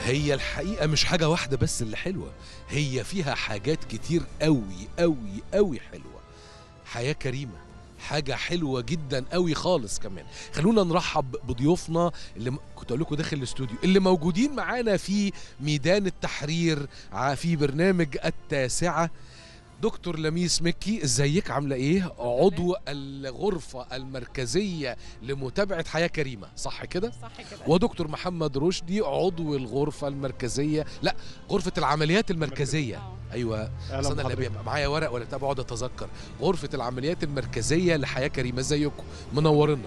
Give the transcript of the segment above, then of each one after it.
هي الحقيقة مش حاجة واحدة بس اللي حلوة هي فيها حاجات كتير قوي قوي قوي حلوة حياة كريمة حاجة حلوة جدا قوي خالص كمان خلونا نرحب بضيوفنا اللي م... كنت اقول لكم داخل الاستوديو اللي موجودين معانا في ميدان التحرير ع- في برنامج التاسعة دكتور لميس مكي ازيك عامله ايه عضو الغرفه المركزيه لمتابعه حياه كريمه صح كده صح كده ودكتور محمد رشدي عضو الغرفه المركزيه لا غرفه العمليات المركزيه آه. ايوه اهلا اصل انا اللي بحضرتك بيبقى معايا ورق ولا بتاع بقعد اتذكر غرفه العمليات المركزيه لحياه كريمه ازيكم منورنا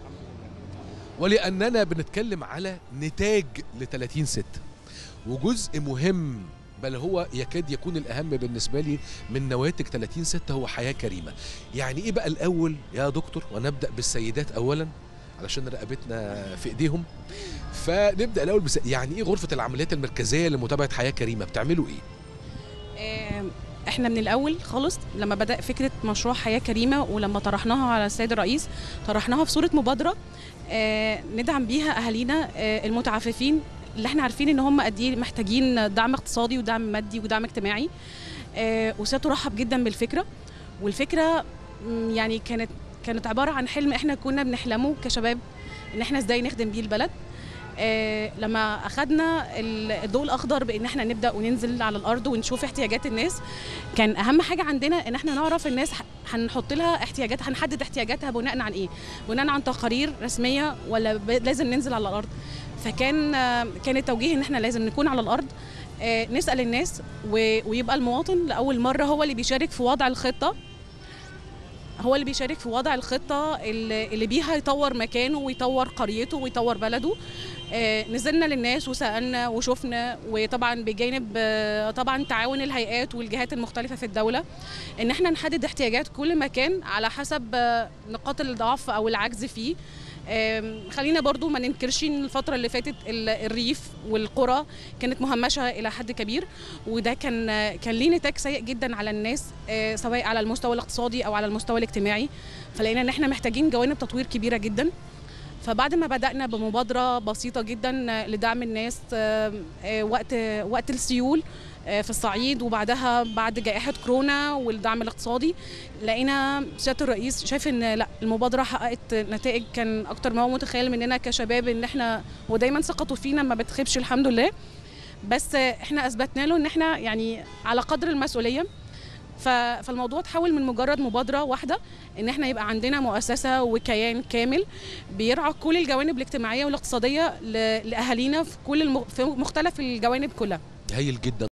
ولاننا بنتكلم على نتاج ل 30 6 وجزء مهم بل هو يكاد يكون الاهم بالنسبه لي من نواتج 30 6 هو حياه كريمه يعني ايه بقى الاول يا دكتور ونبدا بالسيدات اولا علشان رقبتنا في ايديهم فنبدا الاول بس يعني ايه غرفه العمليات المركزيه لمتابعه حياه كريمه بتعملوا ايه آه، احنا من الاول خالص لما بدا فكره مشروع حياه كريمه ولما طرحناها على السيد الرئيس طرحناها في صوره مبادره آه، ندعم بيها اهالينا آه، المتعففين اللي احنا عارفين ان هم قد ايه محتاجين دعم اقتصادي ودعم مادي ودعم اجتماعي آه، وسيادته رحب جدا بالفكره والفكره مم، يعني كانت كانت عباره عن حلم احنا كنا بنحلمه كشباب ان احنا ازاي نخدم بيه البلد آه، لما اخذنا ال- الضوء الاخضر بان احنا نبدا وننزل على الارض ونشوف احتياجات الناس كان اهم حاجه عندنا ان احنا نعرف الناس ح- هنحط لها احتياجاتها هنحدد احتياجاتها بناء عن ايه بناء عن تقارير رسميه ولا ب- لازم ننزل على الارض فكان آه، كان التوجيه ان احنا لازم نكون على الارض آه، نسال الناس و- ويبقى المواطن لاول مره هو اللي بيشارك في وضع الخطه هو اللي بيشارك في وضع الخطه اللي اللي بيها يطور مكانه ويطور قريته ويطور بلده آه، نزلنا للناس وسالنا وشفنا وطبعا بجانب آه، طبعا تعاون الهيئات والجهات المختلفه في الدوله ان احنا نحدد احتياجات كل مكان على حسب آه، نقاط الضعف او العجز فيه آم، خلينا برضو ما ننكرش ان الفتره اللي فاتت ال- الريف والقرى كانت مهمشه الى حد كبير وده كان آه، كان ليه نتاج سيء جدا على الناس آه، سواء على المستوى الاقتصادي او على المستوى الاجتماعي فلقينا ان احنا محتاجين جوانب تطوير كبيره جدا فبعد ما بدأنا بمبادرة بسيطة جدا آه، لدعم الناس آه، آه، وقت وقت السيول آه، في الصعيد وبعدها بعد جائحة كورونا والدعم الاقتصادي لقينا سيادة الرئيس شايف ان لا المبادرة حققت نتائج كان اكتر ما هو متخيل مننا كشباب ان احنا ودايما ثقته فينا ما بتخيبش الحمد لله بس آه، احنا اثبتنا له ان احنا يعني على قدر المسؤولية ف- فالموضوع تحول من مجرد مبادرة واحدة ان احنا يبقى عندنا مؤسسة وكيان كامل بيرعى كل الجوانب الاجتماعيه والاقتصاديه ل- لاهالينا في كل الم... في مختلف الجوانب كلها هايل جدا